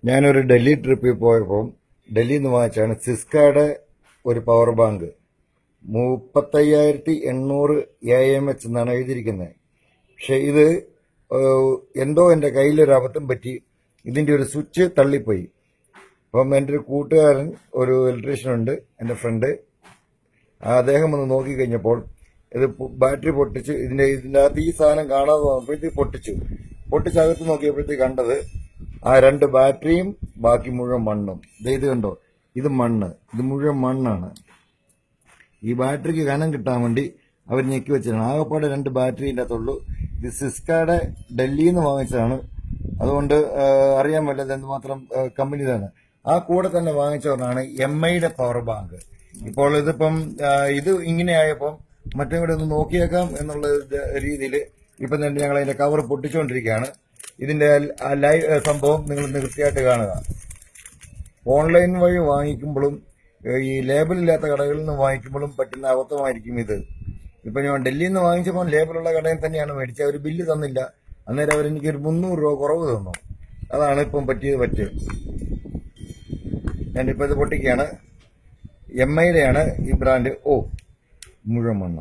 ഞാനൊരു ഡൽഹി ട്രിപ്പിൽ പോയപ്പോൾ ഡൽഹിയിൽ നിന്ന് വാങ്ങിച്ചാണ് സിസ്കയുടെ ഒരു പവർ ബാങ്ക് മുപ്പത്തയ്യായിരത്തി എണ്ണൂറ് എ എം എച്ച് എന്നാണ് എഴുതിയിരിക്കുന്നത് പക്ഷെ ഇത് ഏഹ്, എന്തോ എൻ്റെ കയ്യിലൊരു അബദ്ധം പറ്റി ഇതിൻ്റെ ഒരു സ്വിച്ച് തള്ളിപ്പോയി അപ്പം എൻ്റെ ഒരു കൂട്ടുകാരൻ ഒരു ഇലക്ട്രീഷ്യൻ ഉണ്ട് എൻ്റെ ഫ്രണ്ട് അദ്ദേഹം ഒന്ന് നോക്കി കഴിഞ്ഞപ്പോൾ ഇത് പൊ- ബാറ്ററി പൊട്ടിച്ച് ഇതിന്റെ ഇതിന്റെ അകത്ത് ഈ സാധനം കാണാതെ വന്നപ്പോഴത്തേക്ക് പൊട്ടിച്ചു പൊട്ടിച്ചകത്ത് നോക്കിയപ്പോഴത്തേക്ക് കണ്ടത് ആ രണ്ട് ബാറ്ററിയും ബാക്കി മുഴുവൻ മണ്ണും ദേ ഇത് കണ്ടോ ഇത് മണ്ണ് ഇത് മുഴുവൻ മണ്ണാണ് ഈ ബാറ്ററിക്ക് കനം കിട്ടാൻ വേണ്ടി അവർ ഞെക്കി വെച്ചതാണ് ആകെപ്പാടെ രണ്ട് ബാറ്ററിൻ്റെ അകത്തുള്ളൂ ഇത് സിസ്കയുടെ ഡൽഹിയിൽ നിന്ന് വാങ്ങിച്ചതാണ് അതുകൊണ്ട് ആ, അറിയാൻ പറ്റില്ല എന്തുമാത്രം കമ്പനി തന്നെ ആ കൂടെ തന്നെ വാങ്ങിച്ചവരാണ് എം ഐയുടെ പവർ ബാങ്ക് ഇപ്പോൾ ഇതിപ്പം ആ, ഇത് ഇങ്ങനെ ആയപ്പം മറ്റേ കൂടെ ഒന്ന് നോക്കിയേക്കാം എന്നുള്ള രീതിയിൽ ഇപ്പം തന്നെ ഞങ്ങൾ അതിന്റെ കവർ പൊട്ടിച്ചുകൊണ്ടിരിക്കുകയാണ് ഇതിന്റെ ആ ലൈവ് സംഭവം നിങ്ങൾ കൃത്യമായിട്ട് കാണുക ഓൺലൈൻ വഴി വാങ്ങിക്കുമ്പോഴും ഏഹ്, ഈ ലേബലില്ലാത്ത കടകളിൽ നിന്ന് വാങ്ങിക്കുമ്പോഴും പറ്റുന്ന അബദ്ധമായിരിക്കും ഇത് ഇപ്പൊ ഞാൻ ഡൽഹിയിൽ നിന്ന് വാങ്ങിച്ചപ്പോൾ ലേബലുള്ള കടയിൽ തന്നെയാണ് മേടിച്ചത് അവർ ബില്ല് തന്നില്ല അന്നേരം അവർ എനിക്ക് ഒരു മുന്നൂറ് രൂപ കുറവ് തന്നു അതാണ് ഇപ്പം പറ്റിയത് പറ്റ് ഞാനിപ്പോൾ ഇത് പൊട്ടിക്കുകയാണ് എം ഐയുടെയാണ് ഈ ബ്രാൻഡ് ഓ മുഴുവൻ മണ്ണ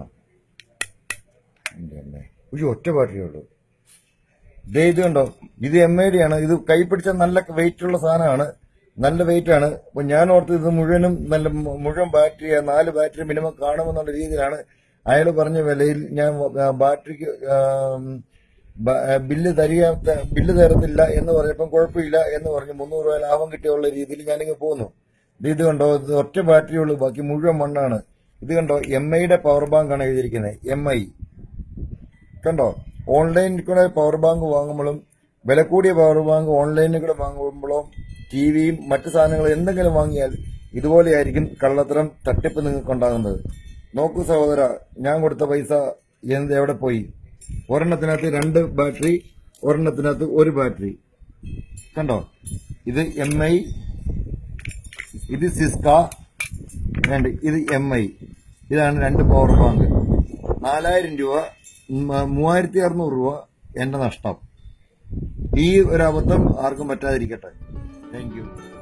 ഒരു ഒറ്റ ബാറ്ററിയേ ഉള്ളൂ ദേ ഇത് കണ്ടോ ഇത് എം ഐ ആണ് ഇത് കൈ പിടിച്ച നല്ല വെയിറ്റ് ഉള്ള സാധനമാണ് നല്ല വെയിറ്റ് ആണ് അപ്പൊ ഞാൻ ഓർത്ത് ഇത് മുഴുവനും നല്ല മു- മുഴുവൻ ബാറ്ററി നാല് ബാറ്ററി മിനിമം കാണുമെന്നുള്ള രീതിയിലാണ് അയാൾ പറഞ്ഞ വിലയിൽ ഞാൻ ആ, ബാറ്ററിക്ക് ആം, ബ- ആ, ബില്ല് തരിക ബില്ല് തരത്തില്ല എന്ന് പറഞ്ഞപ്പം കുഴപ്പമില്ല എന്ന് പറഞ്ഞ് മുന്നൂറ് രൂപ ലാഭം കിട്ടിയുള്ള രീതിയിൽ ഞാനിങ്ങ് പോന്നു ഇത് ഇത് കണ്ടോ ഇത് ഒറ്റ ബാറ്ററി ഉള്ളൂ ബാക്കി മുഴുവൻ മണ്ണാണ് ഇത് കണ്ടോ എം ഐയുടെ പവർ ബാങ്ക് ആണ് എഴുതിയിരിക്കുന്നത് എം ഐ കണ്ടോ ഓൺലൈനിൽ കൂടെ പവർ ബാങ്ക് വാങ്ങുമ്പോഴും വില കൂടിയ പവർ ബാങ്ക് ഓൺലൈനിൽ കൂടെ വാങ്ങുമ്പോഴോ ടി വിയും മറ്റു സാധനങ്ങളും എന്തെങ്കിലും വാങ്ങിയാൽ ഇതുപോലെയായിരിക്കും കള്ളത്തരം തട്ടിപ്പ് നിങ്ങൾക്ക് ഉണ്ടാകുന്നത് നോക്കൂ സഹോദര ഞാൻ കൊടുത്ത പൈസ എന്ത് എവിടെ പോയി ഒരെണ്ണത്തിനകത്ത് രണ്ട് ബാറ്ററി ഒരെണ്ണത്തിനകത്ത് ഒരു ബാറ്ററി കണ്ടോ ഇത് എം ഐ ഇത് സിസ്ക രണ്ട് ഇത് എം ഐ ഇതാണ് രണ്ട് പവർ ബാങ്ക് നാലായിരം രൂപ മ- മൂവായിരത്തി അറുന്നൂറ് രൂപ എന്റെ നഷ്ടം ഈ ഒരു അബദ്ധം ആർക്കും പറ്റാതിരിക്കട്ടെ താങ്ക് യു